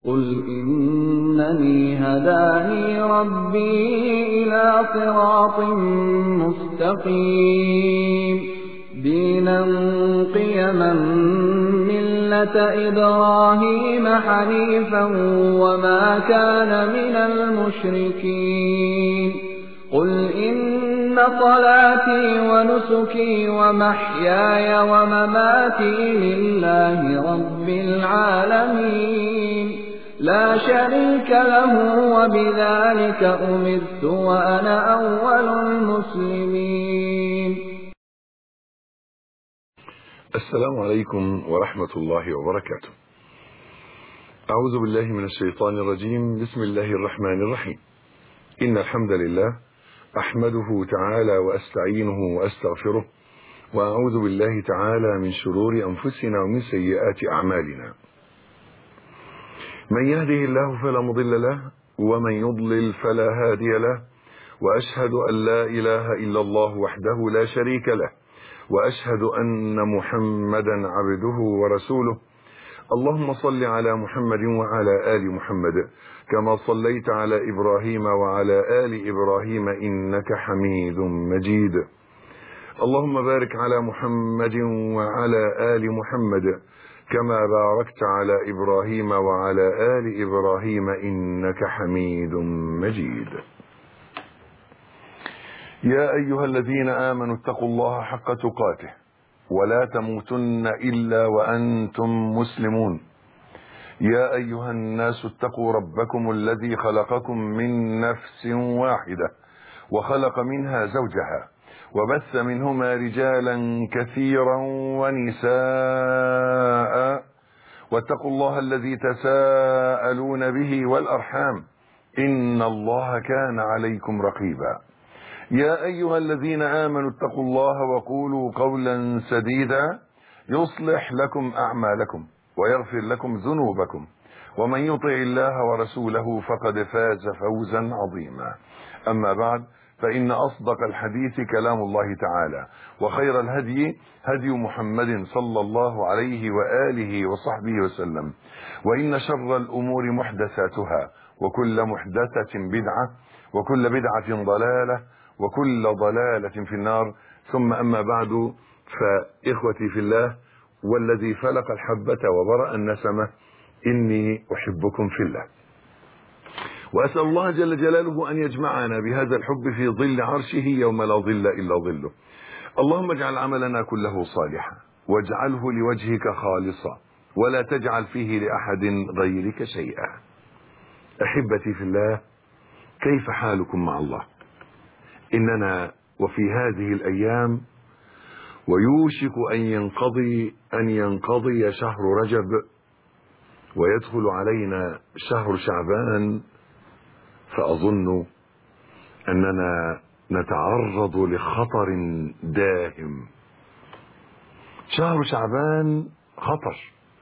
قل إنني هداني ربي إلى صراط مستقيم دينا قيما ملة إبراهيم حنيفا وما كان من المشركين قل إن صلاتي ونسكي ومحياي ومماتي لله رب العالمين لا شريك له وبذلك أمرت وأنا أول المسلمين السلام عليكم ورحمة الله وبركاته أعوذ بالله من الشيطان الرجيم بسم الله الرحمن الرحيم إن الحمد لله أحمده تعالى وأستعينه وأستغفره وأعوذ بالله تعالى من شرور أنفسنا ومن سيئات أعمالنا من يهده الله فلا مضل له ومن يضلل فلا هادي له وأشهد أن لا إله إلا الله وحده لا شريك له وأشهد أن محمدا عبده ورسوله اللهم صل على محمد وعلى آل محمد كما صليت على إبراهيم وعلى آل إبراهيم إنك حميد مجيد اللهم بارك على محمد وعلى آل محمد كما باركت على إبراهيم وعلى آل إبراهيم إنك حميد مجيد يا أيها الذين آمنوا اتقوا الله حق تقاته ولا تموتن إلا وأنتم مسلمون يا أيها الناس اتقوا ربكم الذي خلقكم من نفس واحدة وخلق منها زوجها وبث منهما رجالا كثيرا ونساء واتقوا الله الذي تساءلون به والأرحام إن الله كان عليكم رقيبا يا أيها الذين آمنوا اتقوا الله وقولوا قولا سديدا يصلح لكم أعمالكم ويغفر لكم ذنوبكم ومن يطع الله ورسوله فقد فاز فوزا عظيما أما بعد فإن أصدق الحديث كلام الله تعالى وخير الهدي هدي محمد صلى الله عليه وآله وصحبه وسلم وإن شر الأمور محدثاتها وكل محدثة بدعة وكل بدعة ضلالة وكل ضلالة في النار ثم أما بعد فإخوتي في الله والذي فلق الحبة وبرأ النسمة إني أحبكم في الله وأسأل الله جل جلاله أن يجمعنا بهذا الحب في ظل عرشه يوم لا ظل إلا ظله اللهم اجعل عملنا كله صالحا واجعله لوجهك خالصا ولا تجعل فيه لأحد غيرك شيئا أحبتي في الله كيف حالكم مع الله إننا وفي هذه الأيام ويوشك أن ينقضي أن ينقضي شهر رجب ويدخل علينا شهر شعبان فأظن أننا نتعرض لخطر داهم شهر شعبان خطر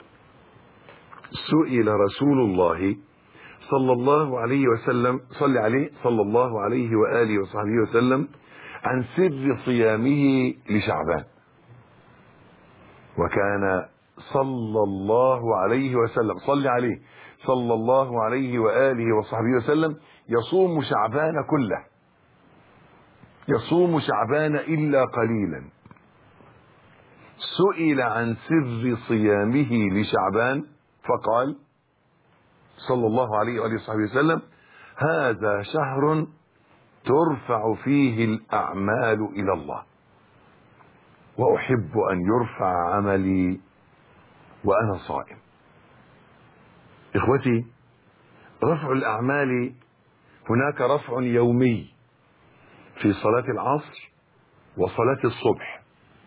سئل رسول الله صلى الله عليه وسلم صلى عليه صلى الله عليه وآله وصحبه وسلم عن سر صيامه لشعبان وكان صلى الله عليه وسلم صلى عليه صلى الله عليه وآله وصحبه وسلم يصوم شعبان كله يصوم شعبان إلا قليلا سئل عن سر صيامه لشعبان فقال صلى الله عليه وآله وصحبه وسلم هذا شهر ترفع فيه الأعمال إلى الله وأحب أن يرفع عملي وأنا صائم إخوتي رفع الأعمال هناك رفع يومي في صلاة العصر وصلاة الصبح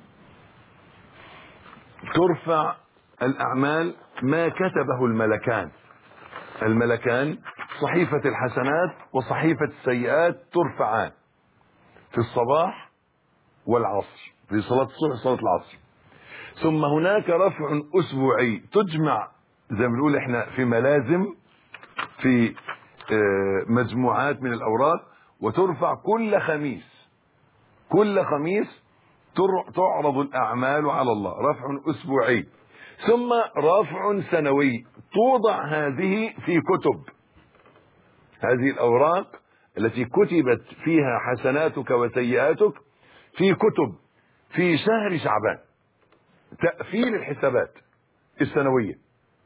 ترفع الأعمال ما كتبه الملكان الملكان صحيفة الحسنات وصحيفة السيئات ترفعان في الصباح والعصر في صلاة الصبح وصلاة العصر ثم هناك رفع أسبوعي تجمع زي ما بنقول احنا في ملازم في مجموعات من الأوراق وترفع كل خميس كل خميس تعرض الأعمال على الله رفع أسبوعي ثم رفع سنوي توضع هذه في كتب هذه الأوراق التي كتبت فيها حسناتك وسيئاتك في كتب في شهر شعبان تأفيل الحسابات السنوية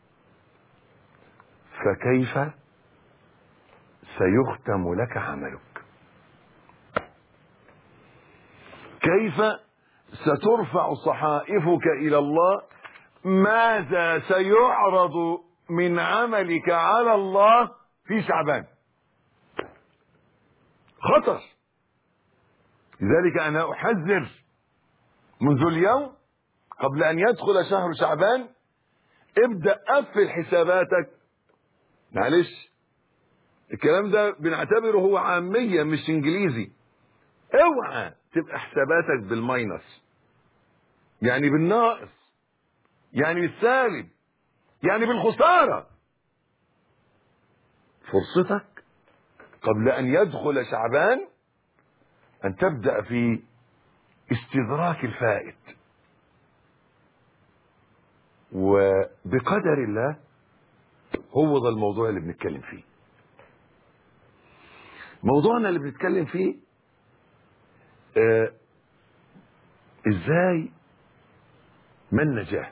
فكيف سيختم لك عملك كيف سترفع صحائفك إلى الله ماذا سيعرض من عملك على الله في شعبان خطر لذلك أنا أحذر منذ اليوم قبل أن يدخل شهر شعبان ابدأ قفل حساباتك معلش الكلام ده بنعتبره هو عامية مش انجليزي اوعى تبقى حساباتك بالماينس يعني بالناقص يعني بالسالب يعني بالخسارة فرصتك قبل ان يدخل شعبان ان تبدأ في استدراك الفائت وبقدر الله هو ده الموضوع اللي بنتكلم فيه موضوعنا اللي بنتكلم فيه آه ازاي ما النجاة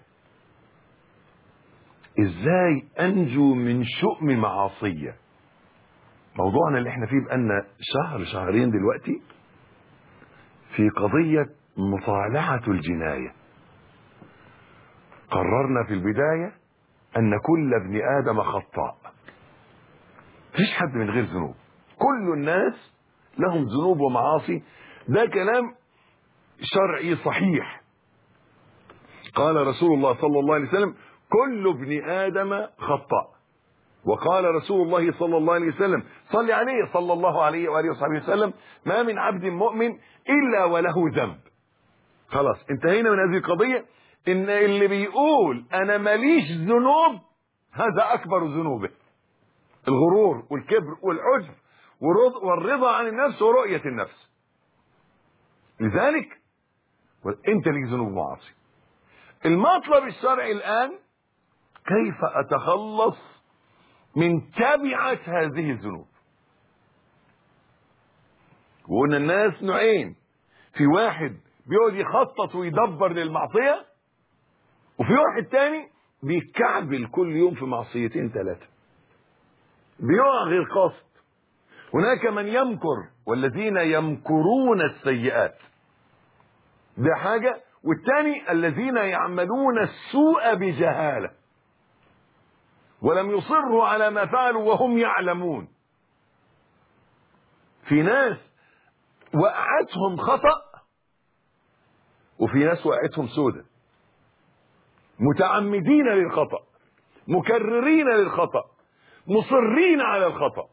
ازاي انجو من شؤم معاصية موضوعنا اللي احنا فيه بقالنا شهر شهرين دلوقتي في قضية مطالعة الجناية قررنا في البداية ان كل ابن ادم خطاء مفيش حد من غير ذنوب كل الناس لهم ذنوب ومعاصي ده كلام شرعي صحيح قال رسول الله صلى الله عليه وسلم كل ابن ادم خطاء وقال رسول الله صلى الله عليه وسلم صلي عليه صلى الله عليه واله وصحبه وسلم ما من عبد مؤمن الا وله ذنب خلاص انتهينا من هذه القضيه ان اللي بيقول انا ماليش ذنوب هذا اكبر ذنوبه الغرور والكبر والعجب والرضا عن النفس ورؤيه النفس لذلك انت ليك ذنوب معاصي المطلب الشرعي الان كيف اتخلص من تبعة هذه الذنوب وقلنا الناس نوعين في واحد بيقعد يخطط ويدبر للمعصية وفي واحد تاني بيكعبل كل يوم في معصيتين ثلاثة بيقع غير قاصد هناك من يمكر والذين يمكرون السيئات ده حاجة والتاني الذين يعملون السوء بجهالة ولم يصروا على ما فعلوا وهم يعلمون في ناس وقعتهم خطأ وفي ناس وقعتهم سودة متعمدين للخطأ مكررين للخطأ مصرين على الخطأ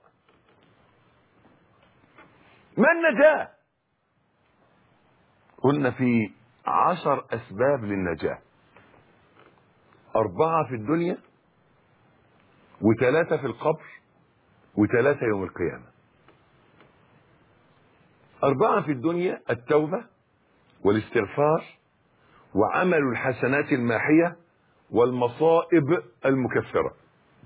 ما النجاة قلنا في عشر أسباب للنجاة أربعة في الدنيا وثلاثة في القبر وثلاثة يوم القيامة أربعة في الدنيا التوبة والاستغفار وعمل الحسنات الماحية والمصائب المكفرة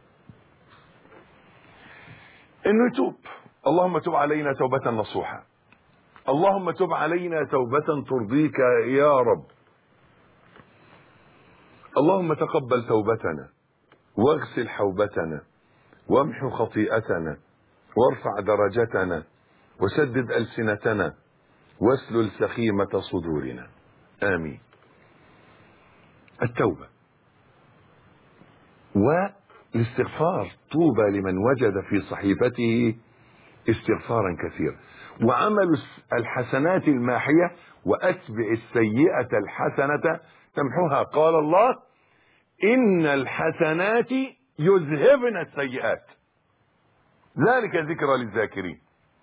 انه يتوب اللهم تب علينا توبة نصوحة اللهم تب علينا توبة ترضيك يا رب اللهم تقبل توبتنا واغسل حوبتنا وامحو خطيئتنا وارفع درجتنا وسدد ألسنتنا واسلل سخيمة صدورنا آمين التوبة والاستغفار طوبى لمن وجد في صحيفته استغفارا كثيرا وعمل الحسنات الماحية وأتبع السيئة الحسنة تمحوها قال الله إن الحسنات يذهبن السيئات ذلك ذكرى للذاكرين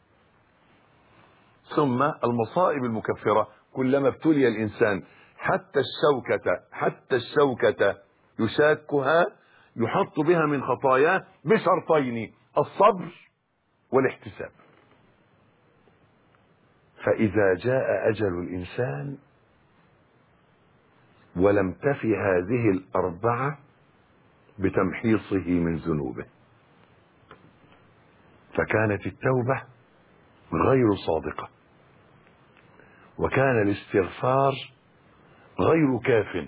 ثم المصائب المكفرة كلما ابتلي الإنسان حتى الشوكة حتى الشوكة يشاكها يحط بها من خطاياه بشرطين الصبر والاحتساب فإذا جاء أجل الإنسان ولم تفي هذه الأربعة بتمحيصه من ذنوبه فكانت التوبة غير صادقة وكان الاستغفار غير كاف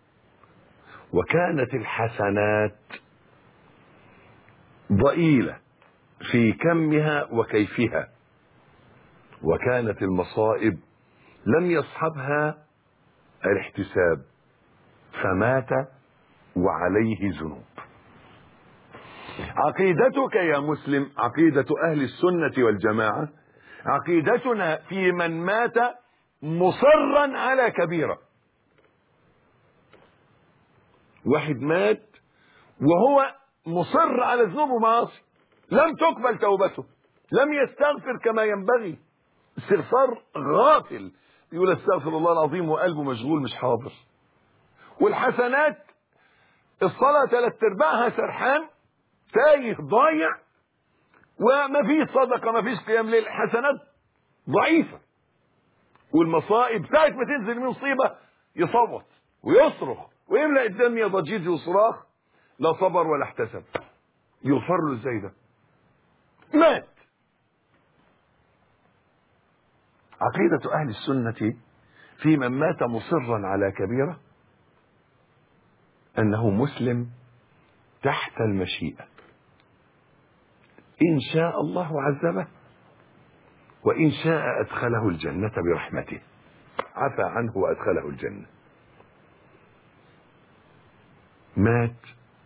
وكانت الحسنات ضئيلة في كمها وكيفها وكانت المصائب لم يصحبها الاحتساب فمات وعليه ذنوب عقيدتك يا مسلم عقيدة أهل السنة والجماعة عقيدتنا في من مات مصرا على كبيرة واحد مات وهو مصر على ذنوب ومعاصي لم تقبل توبته لم يستغفر كما ينبغي استغفار غافل يقول استغفر الله العظيم وقلبه مشغول مش حاضر والحسنات الصلاة ثلاث ارباعها سرحان تايه ضايع وما فيش صدقة ما فيش قيام ليل حسنات ضعيفة والمصائب ساعة ما تنزل من مصيبة يصوت ويصرخ ويملأ الدنيا ضجيج وصراخ لا صبر ولا احتسب يغفر له ازاي ده مات عقيدة أهل السنة في من مات مصرا على كبيرة أنه مسلم تحت المشيئة إن شاء الله عذبه وإن شاء أدخله الجنة برحمته عفى عنه وأدخله الجنة مات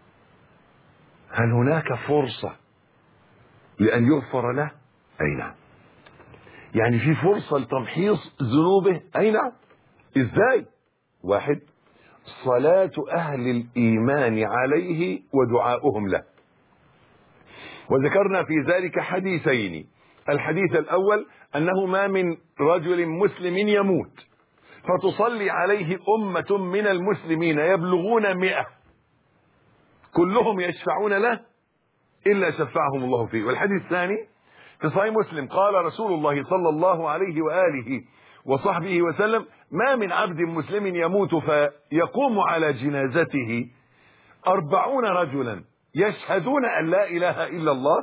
هل هناك فرصة لأن يغفر له أي نعم يعني في فرصة لتمحيص ذنوبه أي نعم إزاي واحد صلاة أهل الإيمان عليه ودعاؤهم له وذكرنا في ذلك حديثين الحديث الأول أنه ما من رجل مسلم يموت فتصلي عليه أمة من المسلمين يبلغون مئة كلهم يشفعون له إلا شفعهم الله فيه والحديث الثاني في صحيح مسلم قال رسول الله صلى الله عليه وآله وصحبه وسلم ما من عبد مسلم يموت فيقوم على جنازته أربعون رجلا يشهدون أن لا إله إلا الله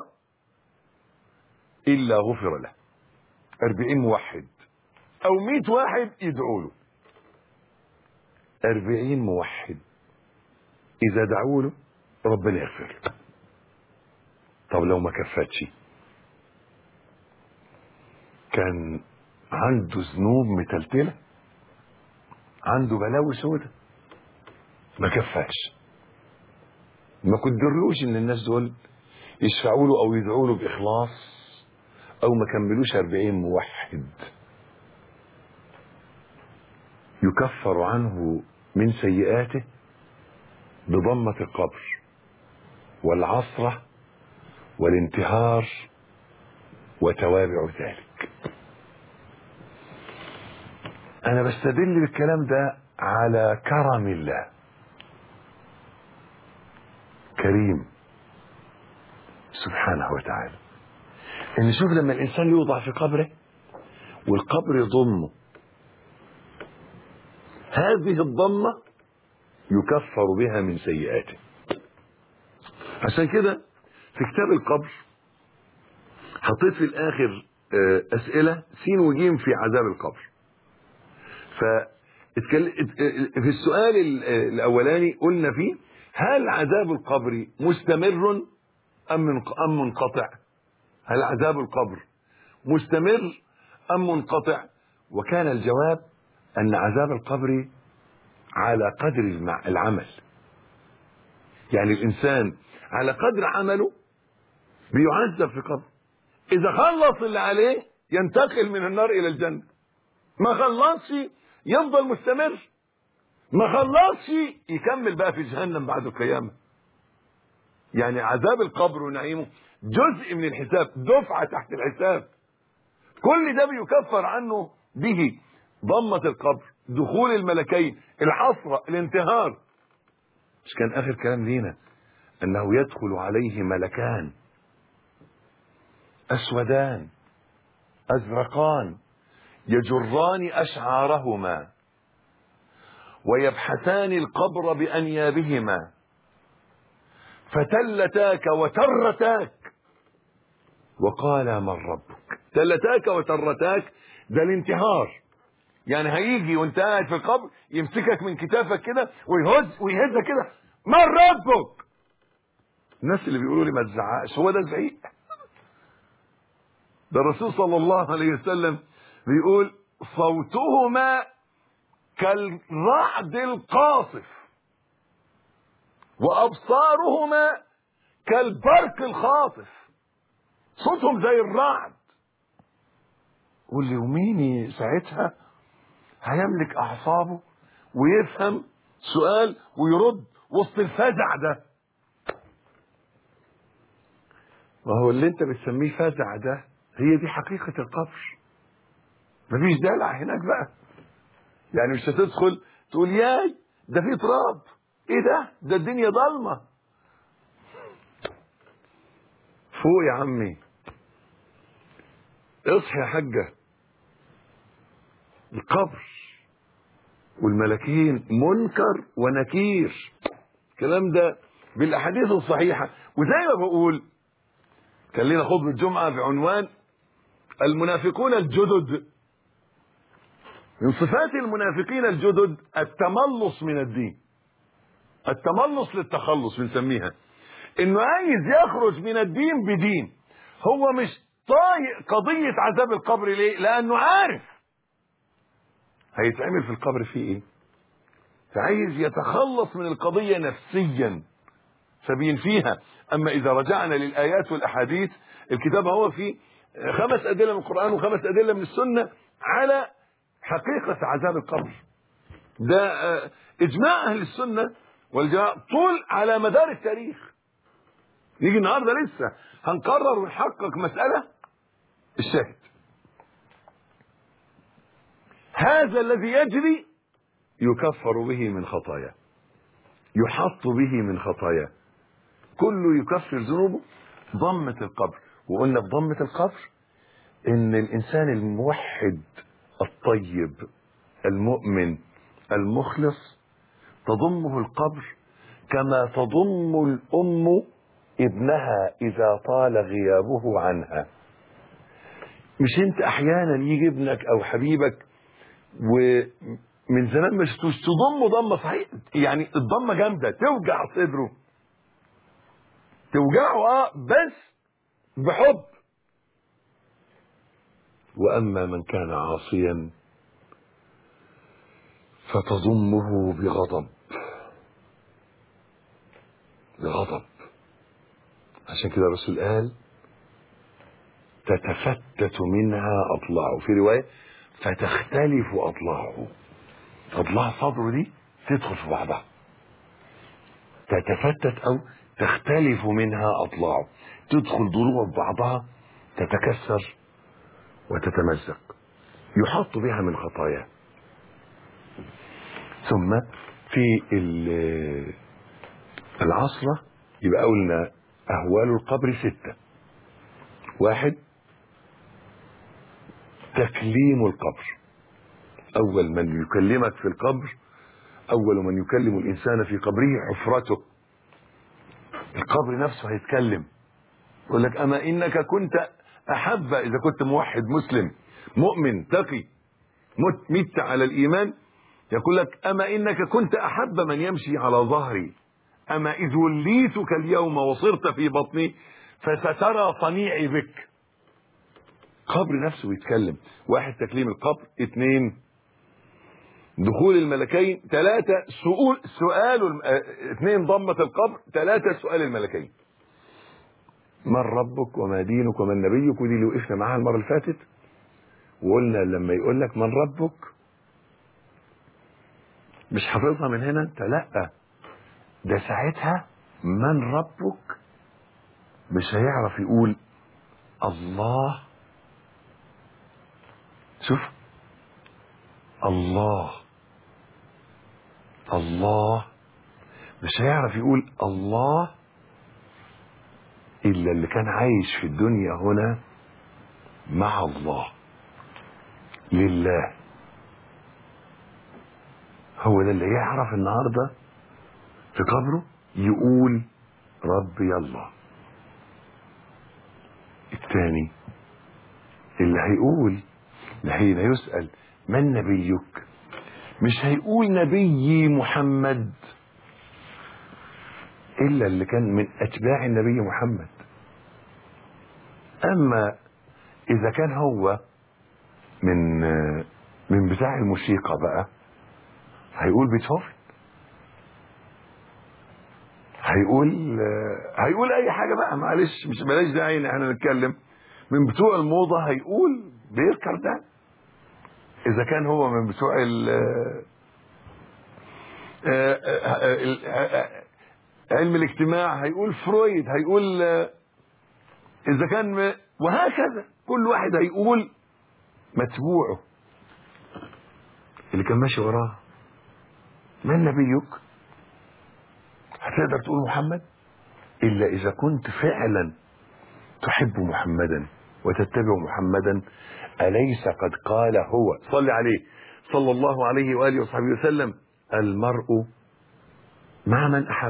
إلا غفر له أربعين موحد أو مئة واحد يدعوا له أربعين موحد إذا دعوا له ربنا يغفر له طب لو ما كفتش كان عنده ذنوب متلتلة عنده بلاوي سودة ما كفاش ما قدرلوش ان الناس دول يشفعوا له او يدعوا له باخلاص او ما كملوش أربعين موحد يكفر عنه من سيئاته بضمة القبر والعصرة والانتهار وتوابع ذلك انا بستدل بالكلام ده على كرم الله كريم سبحانه وتعالى ان شوف لما الانسان يوضع في قبره والقبر يضمه هذه الضمة يكفر بها من سيئاته عشان كده في كتاب القبر حطيت في الاخر اسئلة سين وجيم في عذاب القبر ف في السؤال الاولاني قلنا فيه هل عذاب القبر مستمر ام ام منقطع هل عذاب القبر مستمر ام منقطع وكان الجواب ان عذاب القبر على قدر العمل يعني الانسان على قدر عمله بيعذب في قبر اذا خلص اللي عليه ينتقل من النار الى الجنه ما خلصش يفضل مستمر ما خلصش يكمل بقى في جهنم بعد القيامه يعني عذاب القبر ونعيمه جزء من الحساب دفعه تحت الحساب كل ده بيكفر عنه به ضمة القبر دخول الملكين الحسرة الانتهار مش كان اخر كلام لينا انه يدخل عليه ملكان اسودان ازرقان يجران اشعارهما ويبحثان القبر بأنيابهما فتلتاك وترتاك وقال من ربك تلتاك وترتاك ده الانتحار يعني هيجي وانت قاعد في القبر يمسكك من كتافك كده ويهز ويهزك كده من ربك الناس اللي بيقولوا لي ما تزعقش هو ده الزعيق ده الرسول صلى الله عليه وسلم بيقول صوتهما كالرعد القاصف وابصارهما كالبرق الخاطف صوتهم زي الرعد قول لي ومين ساعتها هيملك اعصابه ويفهم سؤال ويرد وسط الفزع ده ما هو اللي انت بتسميه فزع ده هي دي حقيقة القبر مفيش دلع هناك بقى يعني مش هتدخل تقول ياي ده في تراب ايه ده ده الدنيا ضلمه فوق يا عمي اصحي يا حاجه القبر والملكين منكر ونكير الكلام ده بالاحاديث الصحيحه وزي ما بقول كان لنا خطبه جمعه بعنوان المنافقون الجدد من صفات المنافقين الجدد التملص من الدين التملص للتخلص بنسميها انه عايز يخرج من الدين بدين هو مش طايق قضية عذاب القبر ليه لانه عارف هيتعمل في القبر فيه ايه فعايز يتخلص من القضية نفسيا فبينفيها اما اذا رجعنا للايات والاحاديث الكتاب هو فيه خمس ادلة من القرآن وخمس ادلة من السنة على حقيقة عذاب القبر ده اجماع اهل السنة والجماعة طول على مدار التاريخ نيجي النهارده لسه هنقرر ونحقق مسألة الشاهد هذا الذي يجري يكفر به من خطاياه يحط به من خطاياه كله يكفر ذنوبه ضمة القبر وقلنا في ضمة القبر ان الانسان الموحد الطيب المؤمن المخلص تضمه القبر كما تضم الام ابنها اذا طال غيابه عنها مش انت احيانا يجي ابنك او حبيبك ومن زمان ما شفتوش تضمه ضمه صحيح يعني الضمه جامده توجع صدره توجعه اه بس بحب واما من كان عاصيا فتضمه بغضب بغضب عشان كده الرسول قال تتفتت منها اضلاعه في روايه فتختلف اضلاعه اضلاع صدره دي تدخل في بعضها تتفتت او تختلف منها اضلاعه تدخل ضلوع ببعضها تتكسر وتتمزق يحط بها من خطاياه ثم في العصرة يبقى قلنا أهوال القبر ستة واحد تكليم القبر أول من يكلمك في القبر أول من يكلم الإنسان في قبره حفرته القبر نفسه هيتكلم يقول لك أما إنك كنت أحب إذا كنت موحد مسلم مؤمن تقي مت, مت على الإيمان يقول لك أما إنك كنت أحب من يمشي على ظهري أما إذ وليتك اليوم وصرت في بطني فسترى صنيعي بك قبر نفسه يتكلم واحد تكليم القبر اثنين دخول الملكين ثلاثة سؤال سؤال اثنين ضمة القبر ثلاثة سؤال الملكين من ربك وما دينك ومن نبيك ودي اللي وقفنا معاها المرة اللي فاتت وقلنا لما يقول لك من ربك مش حافظها من هنا انت لا ده ساعتها من ربك مش هيعرف يقول الله شوف الله الله مش هيعرف يقول الله الا اللي كان عايش في الدنيا هنا مع الله لله هو ده اللي يعرف النهارده في قبره يقول ربي الله الثاني اللي هيقول حين يسأل من نبيك مش هيقول نبي محمد إلا اللي كان من أتباع النبي محمد أما إذا كان هو من من بتاع الموسيقى بقى هيقول بيتهوفن هيقول هيقول اي حاجه بقى معلش مش بلاش داعي ان احنا نتكلم من بتوع الموضه هيقول بيذكر ده اذا كان هو من بتوع ال علم الاجتماع هيقول فرويد هيقول اذا كان وهكذا كل واحد هيقول متبوعه اللي كان ماشي وراه من نبيك هتقدر تقول محمد الا اذا كنت فعلا تحب محمدا وتتبع محمدا اليس قد قال هو صل عليه صلى الله عليه واله وصحبه وسلم المرء مع من احب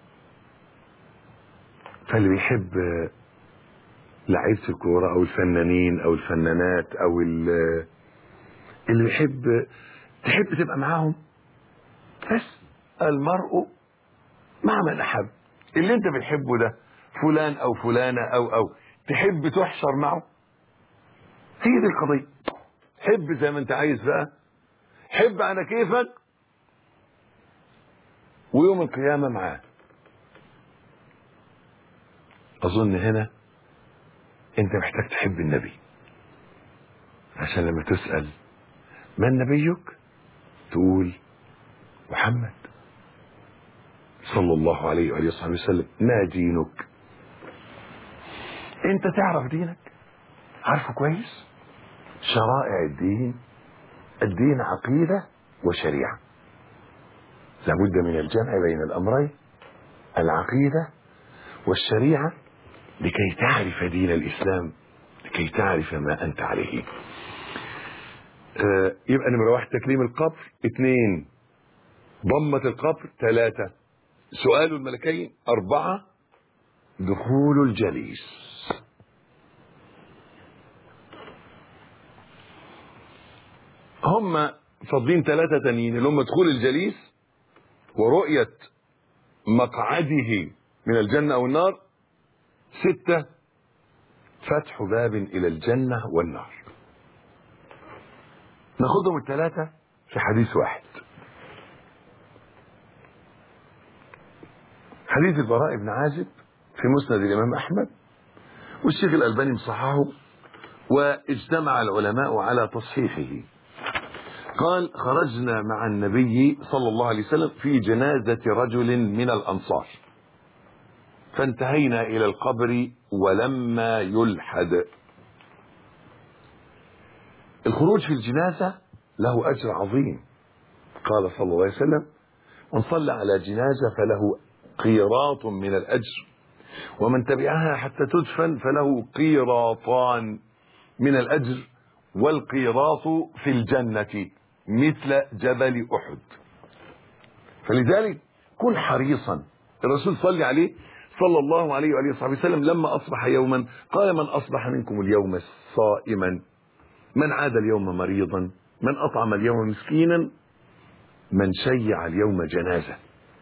فاللي بيحب لعيبه الكوره او الفنانين او الفنانات او اللي بيحب تحب تبقى معاهم بس المرء مع من احب اللي انت بتحبه ده فلان او فلانه او او تحب تحشر معه هي دي القضيه حب زي ما انت عايز بقى حب على كيفك ويوم القيامه معاه اظن هنا انت محتاج تحب النبي عشان لما تسال من نبيك تقول محمد صلى الله عليه وآله وصحبه وسلم ما دينك انت تعرف دينك عارفه كويس شرائع الدين الدين عقيدة وشريعة لابد من الجمع بين الأمرين العقيدة والشريعة لكي تعرف دين الإسلام لكي تعرف ما أنت عليه آه يبقى نمرة واحد تكريم القبر اثنين ضمة القبر ثلاثة سؤال الملكين أربعة دخول الجليس هم فاضلين ثلاثة تانيين اللي هم دخول الجليس ورؤية مقعده من الجنة أو النار ستة فتح باب إلى الجنة والنار ناخدهم الثلاثة في حديث واحد حديث البراء بن عازب في مسند الإمام أحمد والشيخ الألباني مصححه واجتمع العلماء على تصحيحه قال خرجنا مع النبي صلى الله عليه وسلم في جنازة رجل من الأنصار فانتهينا إلى القبر ولما يلحد الخروج في الجنازة له أجر عظيم قال صلى الله عليه وسلم من صلى على جنازة فله قيراط من الأجر ومن تبعها حتى تدفن فله قيراطان من الأجر والقيراط في الجنة مثل جبل أحد فلذلك كن حريصا الرسول صلى عليه صلى الله عليه وآله وصحبه وسلم لما أصبح يوما قال من أصبح منكم اليوم صائما من عاد اليوم مريضا من أطعم اليوم مسكينا من شيع اليوم جنازة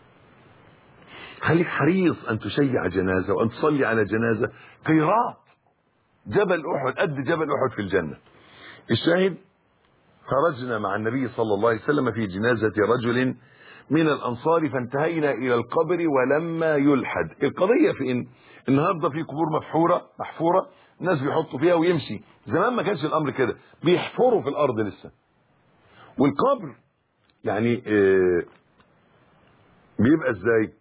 خليك حريص أن تشيع جنازة وأن تصلي على جنازة قيراط جبل أحد قد جبل أحد في الجنة الشاهد خرجنا مع النبي صلى الله عليه وسلم في جنازة رجل من الأنصار فانتهينا إلى القبر ولما يلحد القضية في إن النهاردة في قبور مفحورة محفورة الناس بيحطوا فيها ويمشي زمان ما كانش الأمر كده بيحفروا في الأرض لسه والقبر يعني آه بيبقى ازاي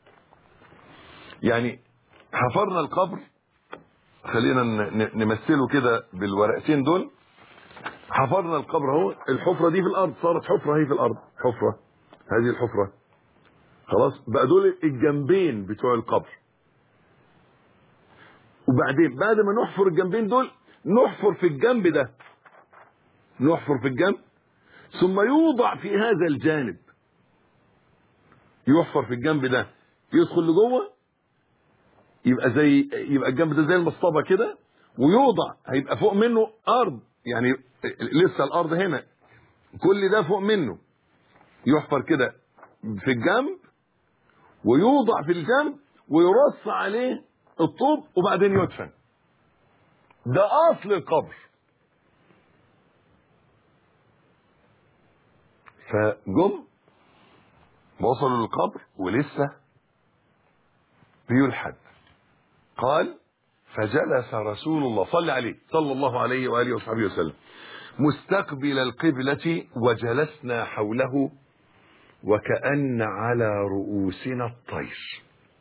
يعني حفرنا القبر خلينا نمثله كده بالورقتين دول حفرنا القبر اهو الحفره دي في الارض صارت حفره اهي في الارض حفره هذه الحفره خلاص بقى دول الجنبين بتوع القبر وبعدين بعد ما نحفر الجنبين دول نحفر في الجنب ده نحفر في الجنب ثم يوضع في هذا الجانب يحفر في الجنب ده يدخل لجوه يبقى زي يبقى الجنب ده زي المصطبه كده ويوضع هيبقى فوق منه ارض يعني لسه الارض هنا كل ده فوق منه يحفر كده في الجنب ويوضع في الجنب ويرص عليه الطوب وبعدين يدفن ده اصل القبر فجم وصلوا للقبر ولسه بيلحد قال فجلس رسول الله صلى عليه صلى الله عليه واله وصحبه وسلم مستقبل القبلة وجلسنا حوله وكأن على رؤوسنا الطير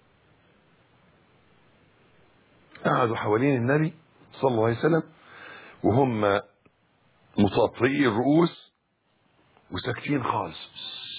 قعدوا حوالين النبي صلى الله عليه وسلم وهم مطاطئي الرؤوس وساكتين خالص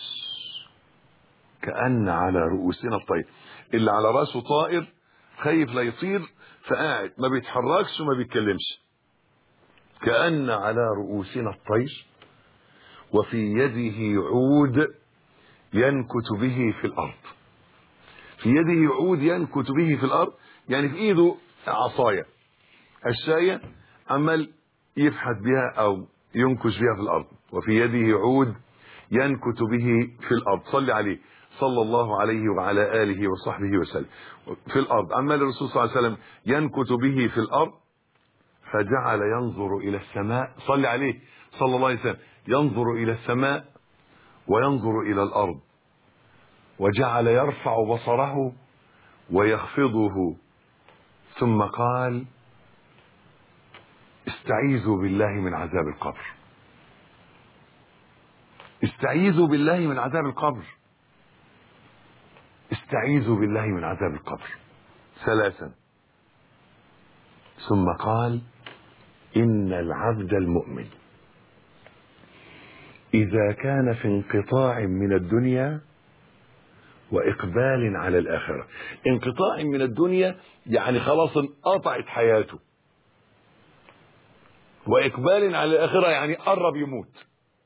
كأن على رؤوسنا الطير اللي على راسه طائر خايف لا يطير فقاعد ما بيتحركش وما بيتكلمش كأن على رؤوسنا الطير وفي يده عود ينكت به في الأرض في يده عود ينكت به في الأرض يعني في إيده عصاية الشاية عمال يفحت بها أو ينكش بها في الأرض وفي يده عود ينكت به في الأرض صلي عليه صلى الله عليه وعلى آله وصحبه وسلم في الأرض عمال الرسول صلى الله عليه وسلم ينكت به في الأرض فجعل ينظر إلى السماء صلى عليه صلى الله عليه وسلم ينظر إلى السماء وينظر إلى الأرض وجعل يرفع بصره ويخفضه ثم قال استعيذوا بالله من عذاب القبر استعيذوا بالله من عذاب القبر استعيذوا بالله من عذاب القبر ثلاثا ثم قال إن العبد المؤمن إذا كان في انقطاع من الدنيا وإقبال على الآخرة انقطاع من الدنيا يعني خلاص انقطعت حياته وإقبال على الآخرة يعني قرب يموت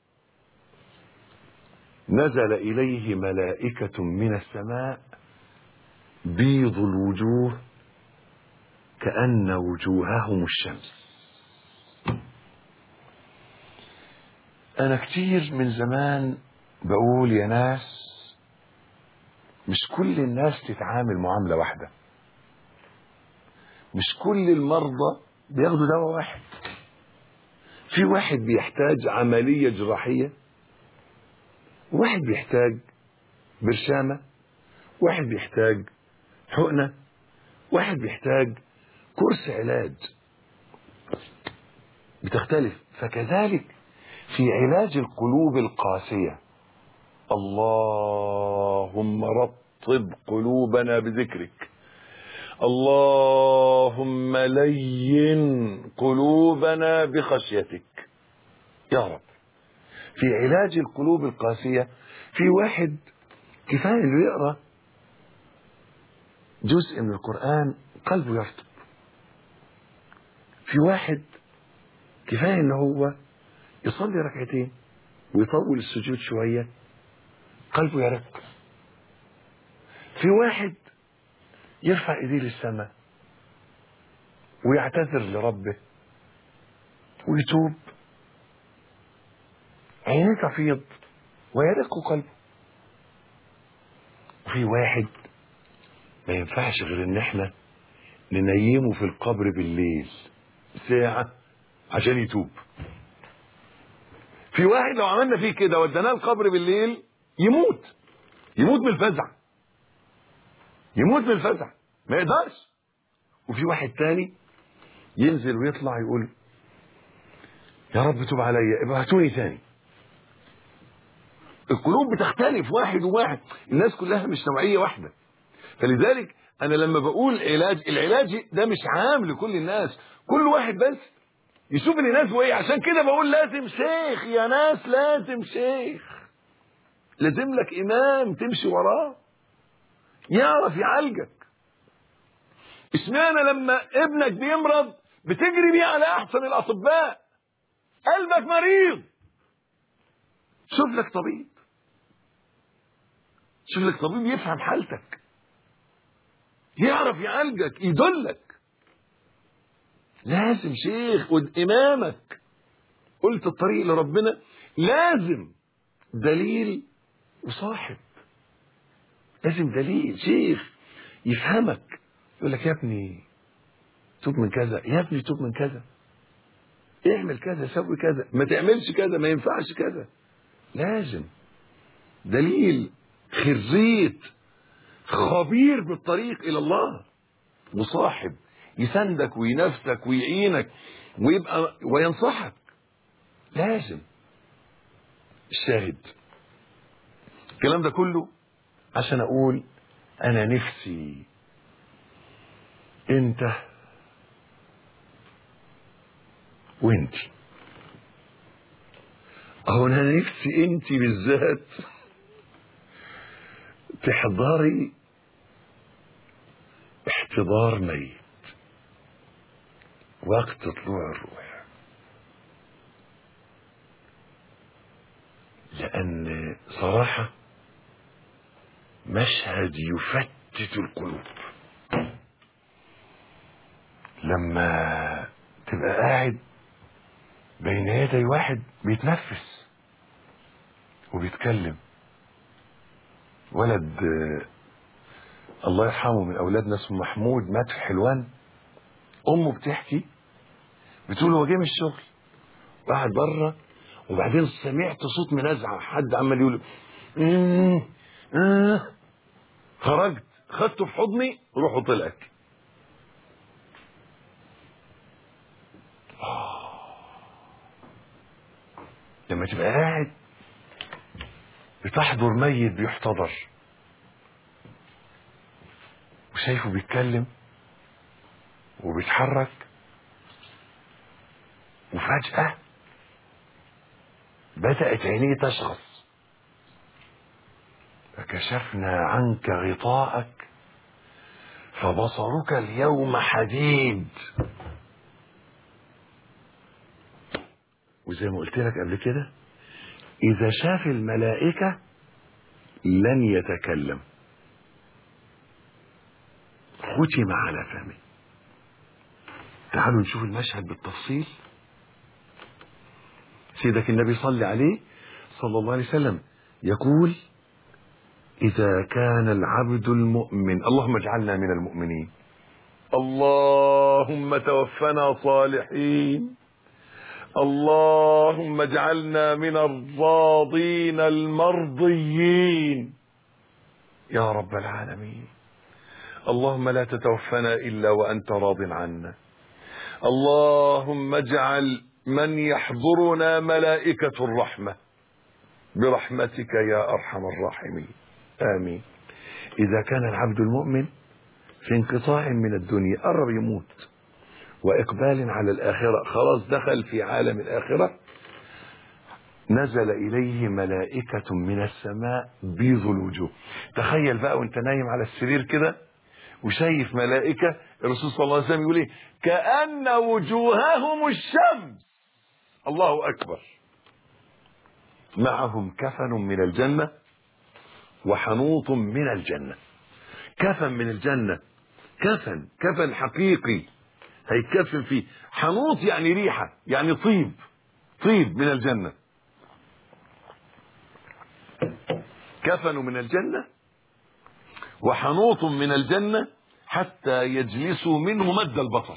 نزل إليه ملائكة من السماء بيض الوجوه كأن وجوههم الشمس أنا كتير من زمان بقول يا ناس مش كل الناس تتعامل معاملة واحدة مش كل المرضى بياخدوا دواء واحد في واحد بيحتاج عملية جراحية واحد بيحتاج برشامة واحد بيحتاج حقنة واحد بيحتاج كورس علاج بتختلف فكذلك في علاج القلوب القاسية اللهم رطب قلوبنا بذكرك اللهم لين قلوبنا بخشيتك يا رب في علاج القلوب القاسية في واحد كفاية اللي يقرأ جزء من القرآن قلبه يرطب في واحد كفاية ان هو يصلي ركعتين ويطول السجود شوية قلبه يرق في واحد يرفع ايديه للسماء ويعتذر لربه ويتوب عينيه تفيض ويرق قلبه وفي واحد ما ينفعش غير ان احنا ننيمه في القبر بالليل ساعة عشان يتوب في واحد لو عملنا فيه كده وديناه القبر بالليل يموت يموت من الفزع يموت من الفزع ما يقدرش وفي واحد تاني ينزل ويطلع يقول يا رب توب عليا ابقى هاتوني تاني القلوب بتختلف واحد وواحد الناس كلها مش نوعية واحدة فلذلك انا لما بقول علاج العلاج ده مش عام لكل الناس كل واحد بس يشوف اللي يناسبه ايه عشان كده بقول لازم شيخ يا ناس لازم شيخ لازم لك امام تمشي وراه يعرف يعالجك اشمعنى لما ابنك بيمرض بتجري بيه على احسن الاطباء قلبك مريض شوف لك طبيب شوف لك طبيب يفهم حالتك يعرف يعالجك يدلك لازم شيخ قد امامك قلت الطريق لربنا لازم دليل وصاحب لازم دليل شيخ يفهمك يقول لك يا ابني توب من كذا يا ابني توب من كذا اعمل كذا سوي كذا ما تعملش كذا ما ينفعش كذا لازم دليل خريت خبير بالطريق الى الله مصاحب يساندك وينافسك ويعينك ويبقى وينصحك لازم الشاهد الكلام ده كله عشان اقول انا نفسي انت وانت اهو انا نفسي انت بالذات تحضري احتضار ميت وقت طلوع الروح لان صراحه مشهد يفتت القلوب لما تبقى قاعد بين يدي واحد بيتنفس وبيتكلم ولد آه، الله يرحمه من اولادنا اسمه محمود مات في حلوان امه بتحكي بتقول هو جه من الشغل قاعد بره وبعدين سمعت صوت منازعه حد عمال يقول "مم، آه". خرجت خدته في حضني روحه طلعت لما تبقى قاعد بتحضر ميت بيحتضر وشايفه بيتكلم وبيتحرك وفجأة بدأت عينيه تشخص فكشفنا عنك غطاءك فبصرك اليوم حديد وزي ما قلت لك قبل كده إذا شاف الملائكة لن يتكلم ختم على فمه تعالوا نشوف المشهد بالتفصيل سيدك النبي صلى عليه صلى الله عليه وسلم يقول إذا كان العبد المؤمن اللهم اجعلنا من المؤمنين اللهم توفنا صالحين اللهم اجعلنا من الراضين المرضيين يا رب العالمين اللهم لا تتوفنا الا وانت راض عنا اللهم اجعل من يحضرنا ملائكه الرحمه برحمتك يا ارحم الراحمين امين اذا كان العبد المؤمن في انقطاع من الدنيا قرب يموت وإقبال على الآخرة خلاص دخل في عالم الآخرة نزل إليه ملائكة من السماء بيض الوجوه تخيل بقى وانت نايم على السرير كده وشايف ملائكة الرسول صلى الله عليه وسلم يقول ايه كأن وجوههم الشمس الله أكبر معهم كفن من الجنة وحنوط من الجنة كفن من الجنة كفن كفن حقيقي هيتكفن فيه حنوط يعني ريحة يعني طيب طيب من الجنة كفن من الجنة وحنوط من الجنة حتى يجلسوا منه مد البصر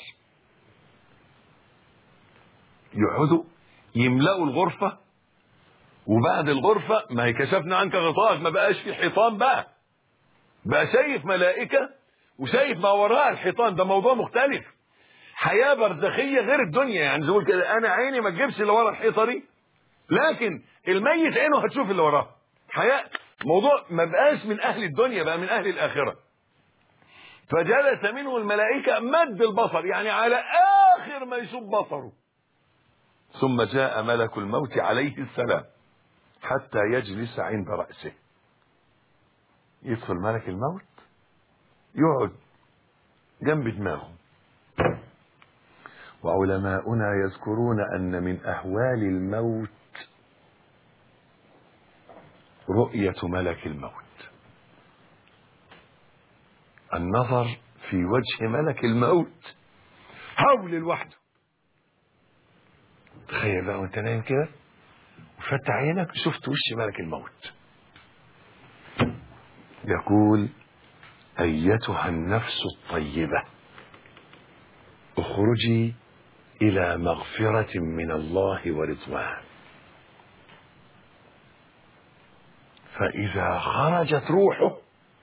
يقعدوا يملأوا الغرفة وبعد الغرفة ما هي كشفنا عنك غطاءك ما بقاش في حيطان بقى بقى شايف ملائكة وشايف ما وراء الحيطان ده موضوع مختلف حياة برزخية غير الدنيا يعني زي ما بقول كده انا عيني ما تجيبش اللي ورا الحيطة دي لكن الميت عينه هتشوف اللي وراه حياة موضوع ما بقاش من اهل الدنيا بقى من اهل الاخرة فجلس منه الملائكة مد البصر يعني على اخر ما يشوف بصره ثم جاء ملك الموت عليه السلام حتى يجلس عند رأسه يدخل ملك الموت يقعد جنب دماغه وعلماؤنا يذكرون أن من أهوال الموت رؤية ملك الموت النظر في وجه ملك الموت حول لوحده تخيل بقى وانت نايم كده وفتح عينك شفت وش ملك الموت يقول ايتها النفس الطيبه اخرجي الى مغفره من الله ورضوان فاذا خرجت روحه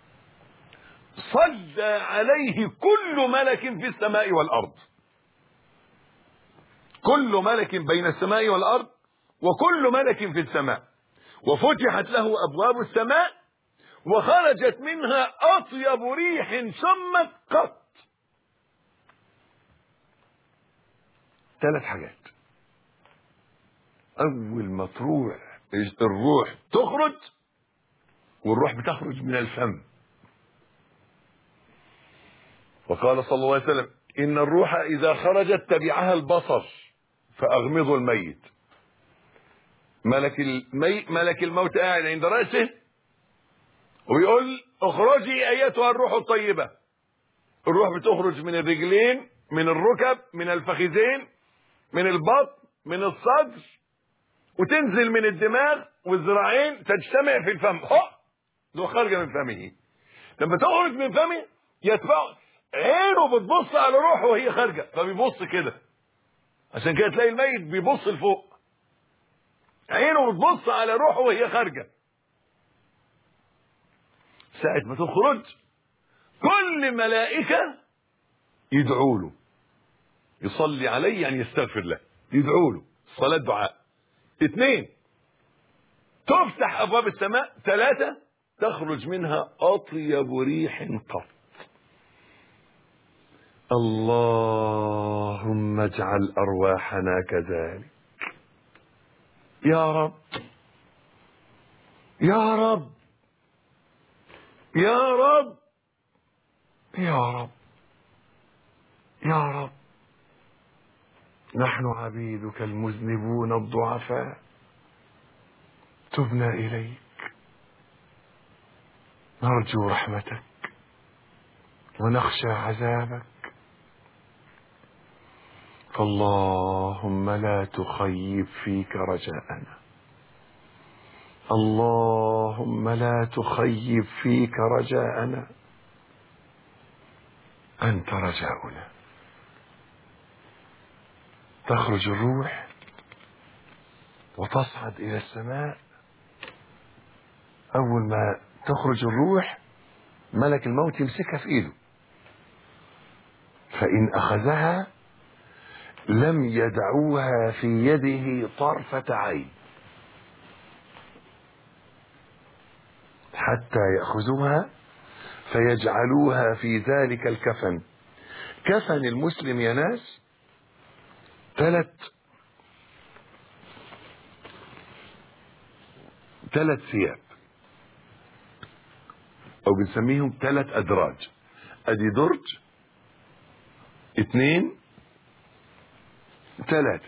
صلى عليه كل ملك في السماء والارض كل ملك بين السماء والارض وكل ملك في السماء وفتحت له ابواب السماء وخرجت منها اطيب ريح شمت قط ثلاث حاجات اول ما تروح الروح تخرج والروح بتخرج من الفم وقال صلى الله عليه وسلم ان الروح اذا خرجت تبعها البصر فاغمضوا الميت ملك المي... ملك الموت قاعد عند راسه ويقول اخرجي ايتها الروح الطيبه الروح بتخرج من الرجلين من الركب من الفخذين من البطن من الصدر وتنزل من الدماغ والذراعين تجتمع في الفم هو لو خارجه من فمه لما تخرج من فمه يتبع عينه بتبص على روحه وهي خارجه فبيبص كده عشان كده تلاقي الميت بيبص لفوق عينه بتبص على روحه وهي خارجه ساعة ما تخرج كل ملائكة يدعوا له يصلي عليه يعني يستغفر له يدعوا له صلاة دعاء اثنين تفتح ابواب السماء ثلاثة تخرج منها اطيب ريح قط اللهم اجعل ارواحنا كذلك يا رب يا رب يا رب يا رب يا رب نحن عبيدك المذنبون الضعفاء تبنا اليك نرجو رحمتك ونخشى عذابك فاللهم لا تخيب فيك رجاءنا اللهم لا تخيب فيك رجاءنا انت رجاؤنا تخرج الروح وتصعد الى السماء اول ما تخرج الروح ملك الموت يمسكها في ايده فان اخذها لم يدعوها في يده طرفة عين حتى يأخذوها فيجعلوها في ذلك الكفن كفن المسلم يا ناس ثلاث ثلاث ثياب او بنسميهم ثلاث ادراج ادي درج اثنين ثلاثة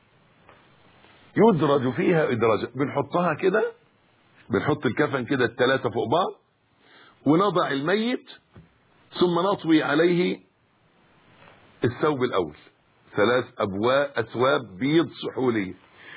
يدرج فيها ادراجا بنحطها كده بنحط الكفن كده الثلاثة فوق بعض ونضع الميت ثم نطوي عليه الثوب الاول ثلاث ابواب اثواب بيض سحولية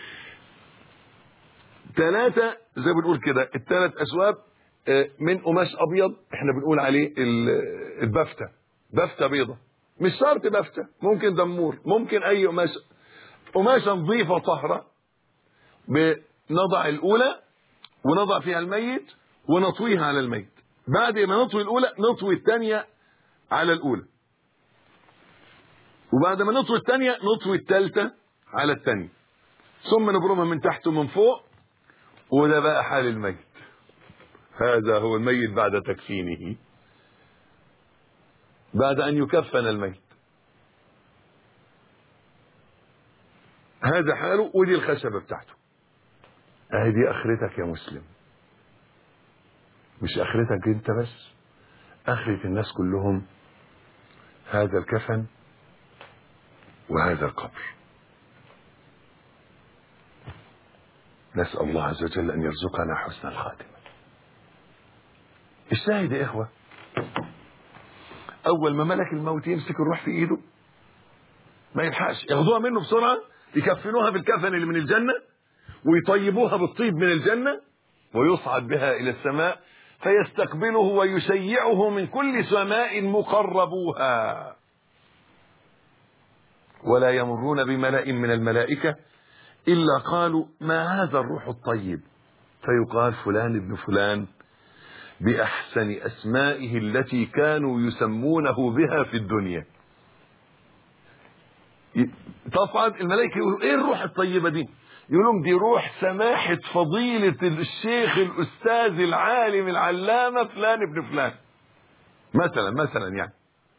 ثلاثة زي ما بنقول كده الثلاث اثواب من قماش ابيض احنا بنقول عليه البفتة بفتة بيضة مش شرط بفتة ممكن دمور ممكن اي قماش قماشة نظيفة طهرة بنضع الاولى ونضع فيها الميت ونطويها على الميت بعد ما نطوي الاولى نطوي الثانية على الاولى وبعد ما نطوي الثانية نطوي الثالثة على الثانية ثم نبرمها من تحت ومن فوق وده بقى حال الميت هذا هو الميت بعد تكفينه بعد ان يكفن الميت هذا حاله ودي الخشبة بتاعته اهي دي اخرتك يا مسلم مش اخرتك انت بس اخرة الناس كلهم هذا الكفن وهذا القبر نسأل الله عز وجل أن يرزقنا حسن الخاتمة الشاهد يا إخوة اول ما ملك الموت يمسك الروح في ايده ما يلحقش ياخدوها منه بسرعه يكفنوها بالكفن اللي من الجنه ويطيبوها بالطيب من الجنه ويصعد بها الى السماء فيستقبله ويشيعه من كل سماء مقربوها ولا يمرون بملأ من الملائكة إلا قالوا ما هذا الروح الطيب فيقال فلان ابن فلان بأحسن أسمائه التي كانوا يسمونه بها في الدنيا تصعد الملائكة يقولوا ايه الروح الطيبة دي يقولون دي روح سماحة فضيلة الشيخ الأستاذ العالم العلامة فلان ابن فلان مثلا مثلا يعني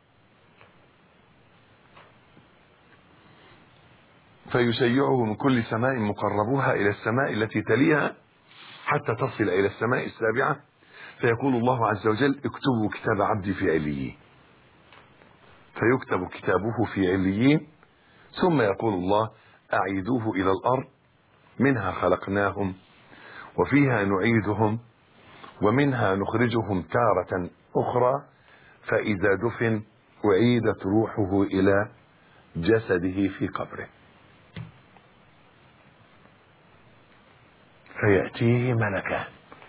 فيشيعه من كل سماء مقربوها إلى السماء التي تليها حتى تصل إلى السماء السابعة فيقول الله عز وجل اكتبوا كتاب عبدي في عليين فيكتب كتابه في عليين ثم يقول الله أعيدوه إلى الأرض منها خلقناهم وفيها نعيدهم ومنها نخرجهم تارة أخرى فإذا دفن أعيدت روحه إلى جسده في قبره فيأتيه ملكان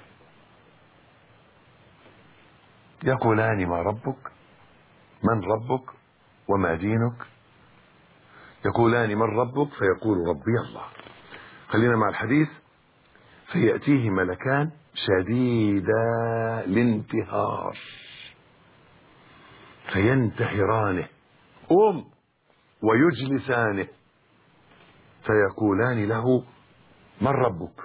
يقولان ما ربك من ربك وما دينك يقولان من ربك فيقول ربي الله خلينا مع الحديث فيأتيه ملكان شديدا الانتهار فينتهرانه قم ويجلسانه فيقولان له من ربك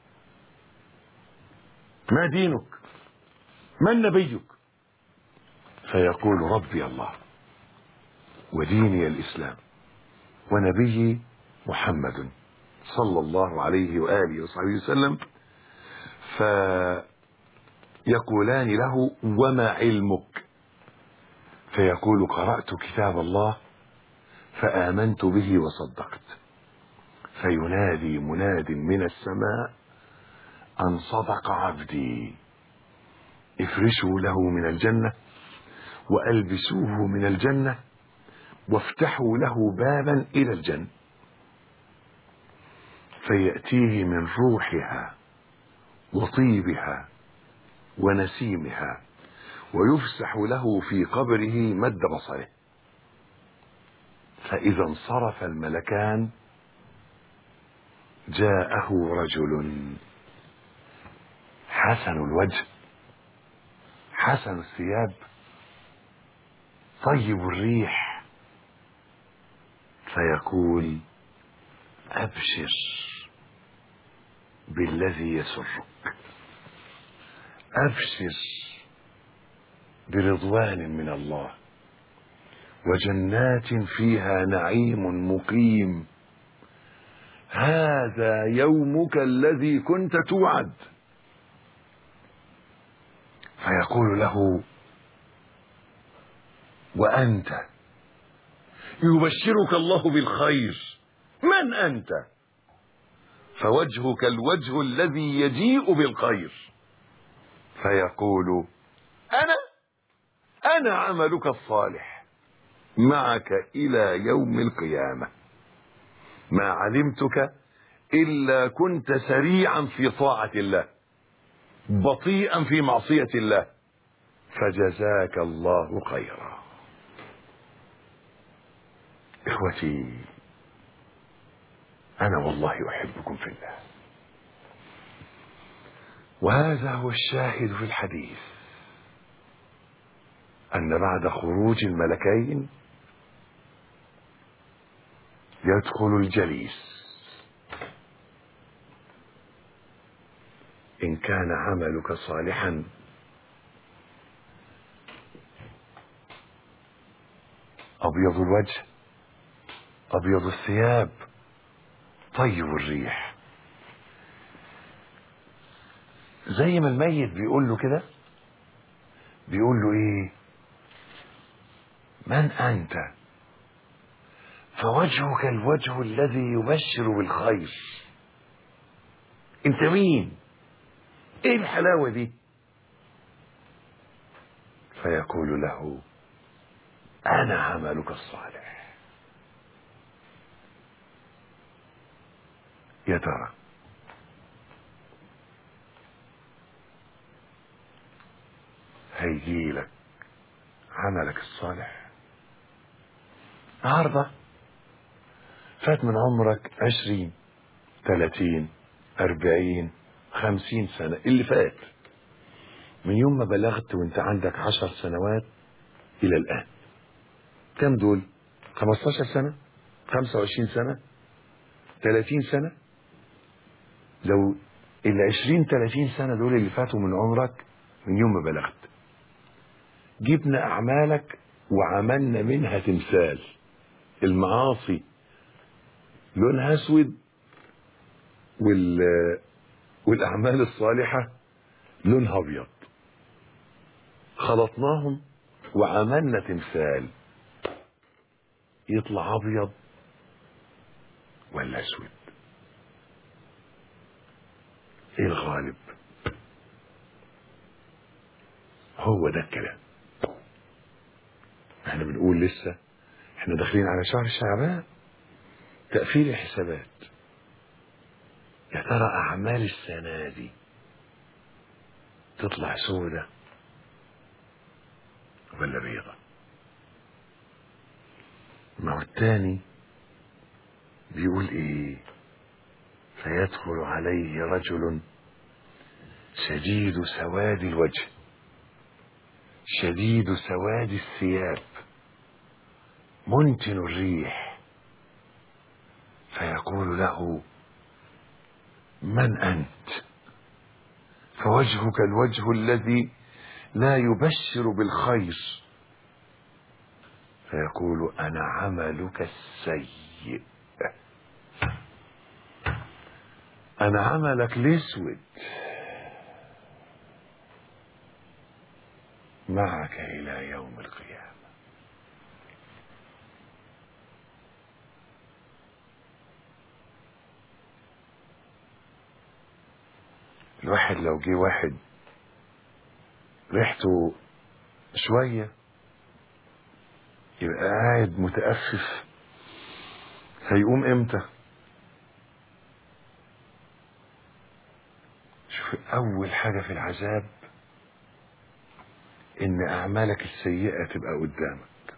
ما دينك من نبيك فيقول ربي الله وديني الإسلام ونبيي محمد صلى الله عليه وآله وصحبه وسلم فيقولان له وما علمك فيقول قرأت كتاب الله فآمنت به وصدقت فينادي مناد من السماء أن صدق عبدي افرشوا له من الجنة وألبسوه من الجنة وافتحوا له بابا إلى الجنة فيأتيه من روحها وطيبها ونسيمها ويفسح له في قبره مد بصره فإذا انصرف الملكان جاءه رجل حسن الوجه حسن الثياب طيب الريح فيقول ابشر بالذي يسرك ابشر برضوان من الله وجنات فيها نعيم مقيم هذا يومك الذي كنت توعد فيقول له وانت يبشرك الله بالخير من انت فوجهك الوجه الذي يجيء بالخير فيقول انا انا عملك الصالح معك الى يوم القيامه ما علمتك الا كنت سريعا في طاعه الله بطيئا في معصيه الله فجزاك الله خيرا اخوتي انا والله احبكم في الله وهذا هو الشاهد في الحديث ان بعد خروج الملكين يدخل الجليس ان كان عملك صالحا ابيض الوجه ابيض الثياب طيب الريح زي ما الميت بيقول له كده بيقول له ايه من انت فوجهك الوجه الذي يبشر بالخير انت مين ايه الحلاوه دي فيقول له أنا عملك الصالح يا ترى هيجي لك عملك الصالح النهارده فات من عمرك عشرين ثلاثين أربعين خمسين سنة اللي فات من يوم ما بلغت وانت عندك عشر سنوات إلى الآن كم دول خمستاشر سنة خمسة وعشرين سنة ثلاثين سنة لو العشرين ثلاثين سنة دول اللي فاتوا من عمرك من يوم ما بلغت جبنا أعمالك وعملنا منها تمثال المعاصي لونها أسود وال والأعمال الصالحة لونها أبيض خلطناهم وعملنا تمثال يطلع أبيض ولا أسود إيه الغالب هو ده الكلام احنا بنقول لسه احنا داخلين على شهر شعبان تقفيل الحسابات يا ترى اعمال السنه دي تطلع سودة ولا بيضة ما هو التاني بيقول ايه فيدخل عليه رجل شديد سواد الوجه شديد سواد الثياب منتن الريح فيقول له من انت فوجهك الوجه الذي لا يبشر بالخير فيقول انا عملك السيء انا عملك الاسود معك الى يوم القيامه الواحد لو جه واحد ريحته شوية يبقى قاعد متأفف هيقوم امتى شوف أول حاجة في العذاب إن أعمالك السيئة تبقى قدامك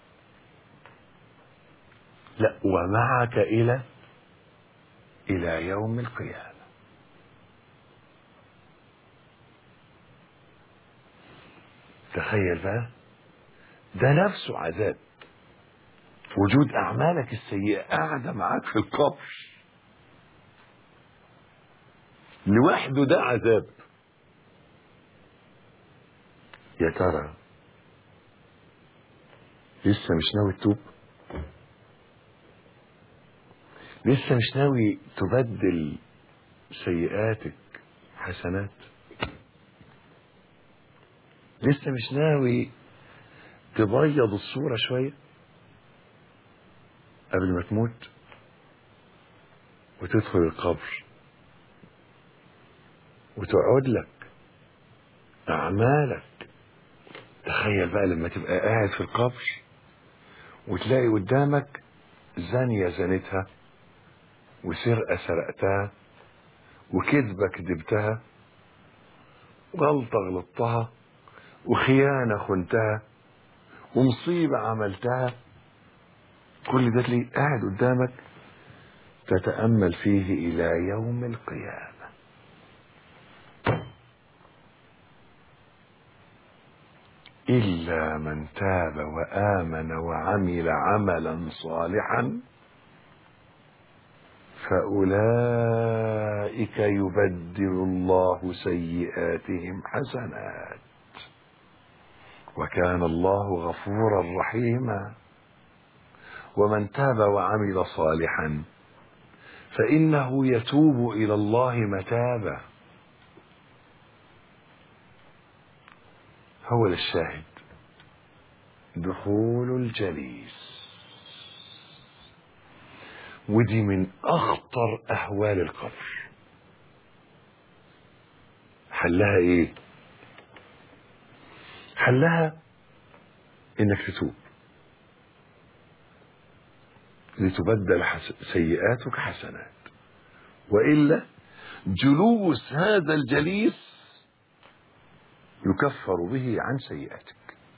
لا ومعك إلى إلى يوم القيامة تخيل بقى ده نفسه عذاب وجود أعمالك السيئة قاعدة معاك في القبر لوحده ده عذاب يا ترى لسه مش ناوي تتوب لسه مش ناوي تبدل سيئاتك حسنات لسه مش ناوي تبيض الصورة شوية قبل ما تموت وتدخل القبر وتقعد لك أعمالك تخيل بقى لما تبقى قاعد في القبر وتلاقي قدامك زانية زنتها وسرقة سرقتها وكذبة كذبتها غلطة غلطتها وخيانة خنتها ومصيبة عملتها كل ده تلاقيه قاعد قدامك تتأمل فيه إلى يوم القيامة إلا من تاب وآمن وعمل عملا صالحا فأولئك يبدل الله سيئاتهم حسنات وكان الله غفورا رحيما ومن تاب وعمل صالحا فإنه يتوب إلى الله متابا هو الشاهد دخول الجليس ودي من أخطر أهوال القبر حلها إيه؟ حلها إنك تتوب لتبدل حس... سيئاتك حسنات وإلا جلوس هذا الجليس يكفر به عن سيئاتك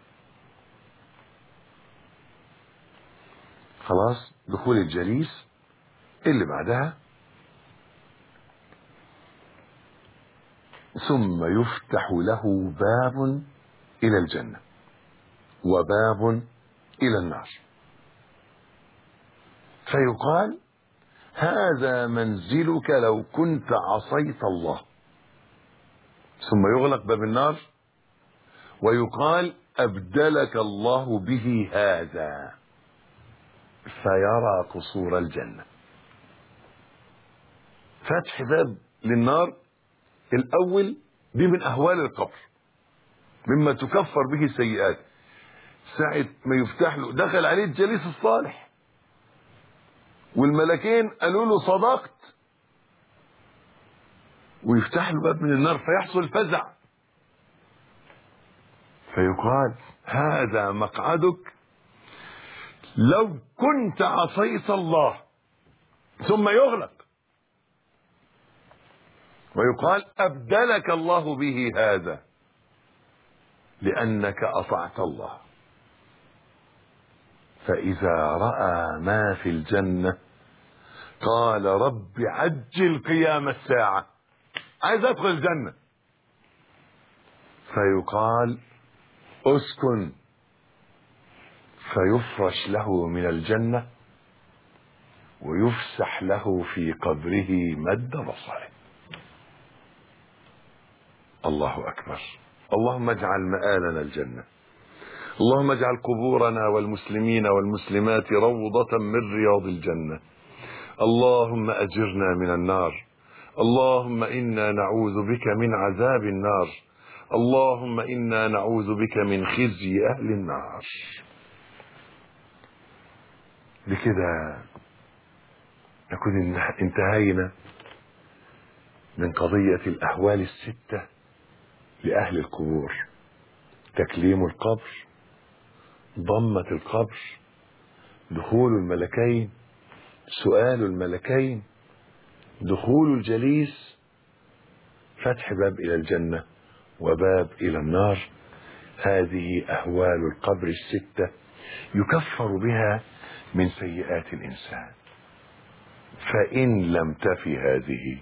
خلاص دخول الجليس اللي بعدها ثم يفتح له باب إلى الجنة وباب إلى النار فيقال هذا منزلك لو كنت عصيت الله ثم يغلق باب النار ويقال أبدلك الله به هذا فيرى قصور الجنة فتح باب للنار الأول دي من أهوال القبر مما تكفر به السيئات ساعة ما يفتح له دخل عليه الجليس الصالح والملكين قالوا له صدقت ويفتح له باب من النار فيحصل فزع فيقال هذا مقعدك لو كنت عصيت الله ثم يغلق ويقال أبدلك الله به هذا لأنك أطعت الله فإذا رأى ما في الجنة قال رب عجل قيام الساعة عايز أدخل الجنة فيقال اسكن فيفرش له من الجنة ويفسح له في قبره مد بصره الله أكبر اللهم اجعل مآلنا الجنة اللهم اجعل قبورنا والمسلمين والمسلمات روضة من رياض الجنة اللهم أجرنا من النار اللهم إنا نعوذ بك من عذاب النار اللهم إنا نعوذ بك من خزي أهل النار بكده نكون انتهينا من قضية الأهوال الستة لأهل القبور تكليم القبر ضمة القبر دخول الملكين سؤال الملكين دخول الجليس فتح باب إلى الجنة وباب إلى النار هذه أهوال القبر الستة يكفر بها من سيئات الإنسان فإن لم تفي هذه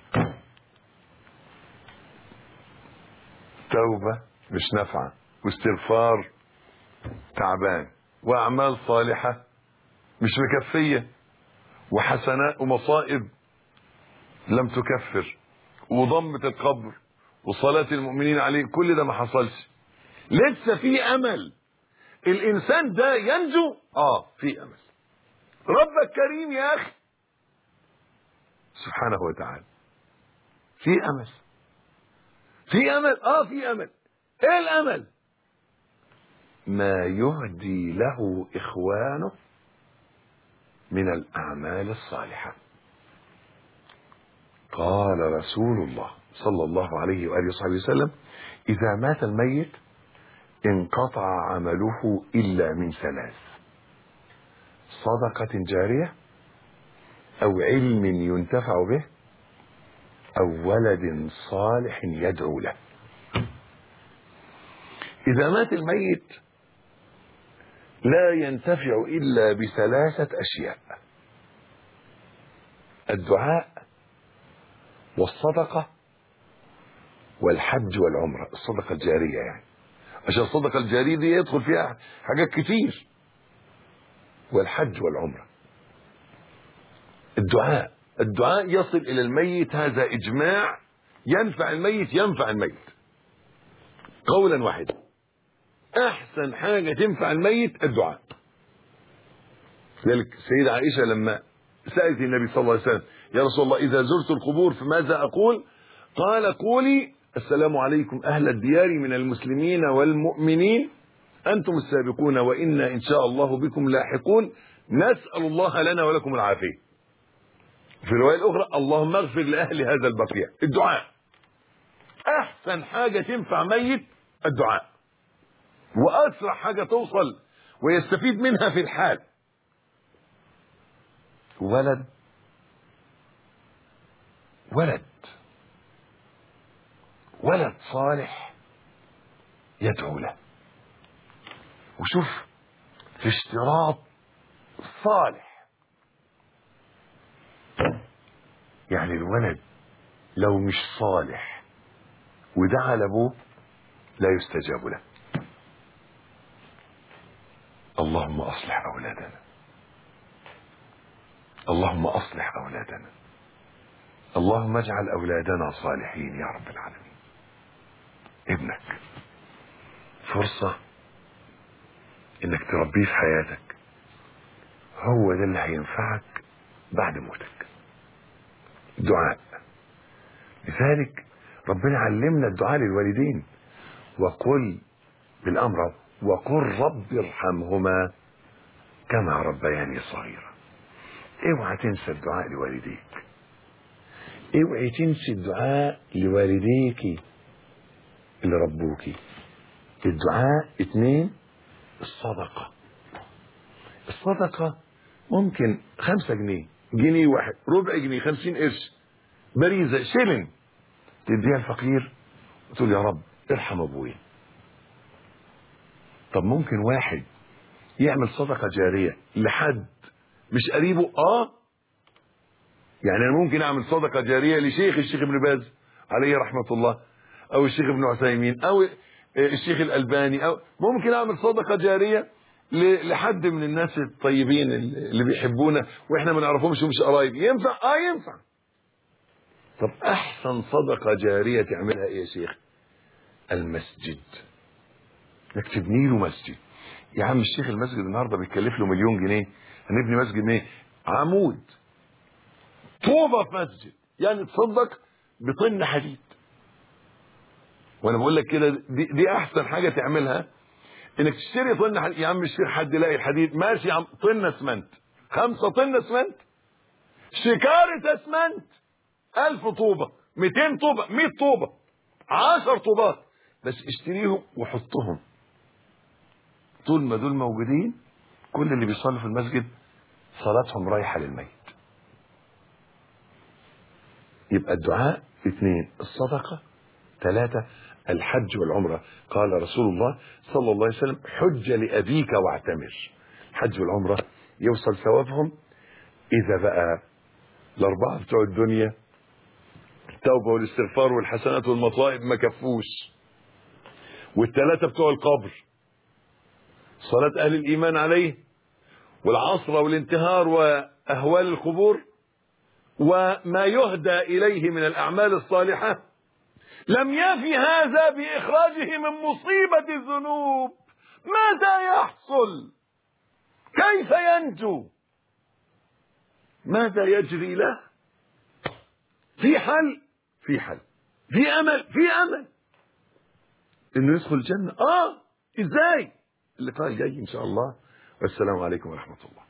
توبة مش نافعة واستغفار تعبان وأعمال صالحة مش مكفية وحسنات ومصائب لم تكفر وضمة القبر وصلاة المؤمنين عليه كل ده ما حصلش لسه في أمل الإنسان ده ينجو آه في أمل ربك كريم يا أخي سبحانه وتعالى في أمل في أمل آه في أمل إيه الأمل ما يهدي له إخوانه من الأعمال الصالحة قال رسول الله صلى الله عليه وآله وصحبه وسلم إذا مات الميت انقطع عمله إلا من ثلاث صدقة جارية أو علم ينتفع به أو ولد صالح يدعو له إذا مات الميت لا ينتفع إلا بثلاثة أشياء الدعاء والصدقة والحج والعمرة الصدقة الجارية يعني عشان الصدقة الجارية دي يدخل فيها حاجات كتير والحج والعمرة الدعاء الدعاء يصل إلى الميت هذا إجماع ينفع الميت ينفع الميت قولا واحدا أحسن حاجة تنفع الميت الدعاء ذلك سيدة عائشة لما سألت النبي صلى الله عليه وسلم يا رسول الله إذا زرت القبور فماذا أقول قال قولي السلام عليكم أهل الديار من المسلمين والمؤمنين أنتم السابقون وإنا إن شاء الله بكم لاحقون نسأل الله لنا ولكم العافية في الرواية الأخرى اللهم اغفر لأهل هذا البقيع الدعاء أحسن حاجة تنفع ميت الدعاء وأسرع حاجة توصل ويستفيد منها في الحال ولد ولد ولد صالح يدعو له وشوف في اشتراط صالح يعني الولد لو مش صالح ودعا لابوه لا يستجاب له اللهم اصلح اولادنا اللهم اصلح اولادنا اللهم اجعل اولادنا صالحين يا رب العالمين ابنك فرصة انك تربيه في حياتك هو ده اللي هينفعك بعد موتك دعاء لذلك ربنا علمنا الدعاء للوالدين وقل بالامر وقل رب ارحمهما كما ربياني صغيرا اوعى تنسى الدعاء لوالديك اوعي تنسي الدعاء لوالديك اللي ربوكي الدعاء اتنين الصدقة الصدقة ممكن خمسة جنيه جنيه واحد ربع جنيه خمسين قرش بريزة شلن تديها الفقير وتقول يا رب ارحم ابويا طب ممكن واحد يعمل صدقة جارية لحد مش قريبه اه يعني انا ممكن اعمل صدقة جارية لشيخ الشيخ ابن باز عليه رحمة الله او الشيخ ابن عثيمين او الشيخ الالباني او ممكن اعمل صدقة جارية ل- لحد من الناس الطيبين اللي بيحبونا واحنا ما نعرفهمش ومش قرايب ينفع اه ينفع طب احسن صدقة جارية تعملها ايه يا شيخ المسجد انك تبني له مسجد يا عم الشيخ المسجد النهارده بيتكلف له مليون جنيه هنبني مسجد ايه عمود طوبه في مسجد يعني تصدق بطن حديد وانا بقول لك كده دي, دي احسن حاجه تعملها انك تشتري طن حديد يا عم الشيخ حد يلاقي الحديد ماشي يا عم طن اسمنت خمسة طن اسمنت شكارة اسمنت ألف طوبة 200 طوبة 100 طوبة 10 طوبات بس اشتريهم وحطهم طول ما دول موجودين كل اللي بيصلوا في المسجد صلاتهم رايحة للميت يبقى الدعاء اثنين الصدقة ثلاثة الحج والعمرة قال رسول الله صلى الله عليه وسلم حج لأبيك واعتمر الحج والعمرة يوصل ثوابهم إذا بقى الأربعة بتوع الدنيا التوبة والاستغفار والحسنات والمصائب ما كفوش والثلاثة بتوع القبر صلاة أهل الإيمان عليه والعصر والانتهار وأهوال القبور وما يهدى إليه من الأعمال الصالحة لم يفي هذا بإخراجه من مصيبة الذنوب ماذا يحصل كيف ينجو ماذا يجري له في حل في حل في أمل في أمل إنه يدخل الجنة آه إزاي اللقاء الجاي إن شاء الله والسلام عليكم ورحمة الله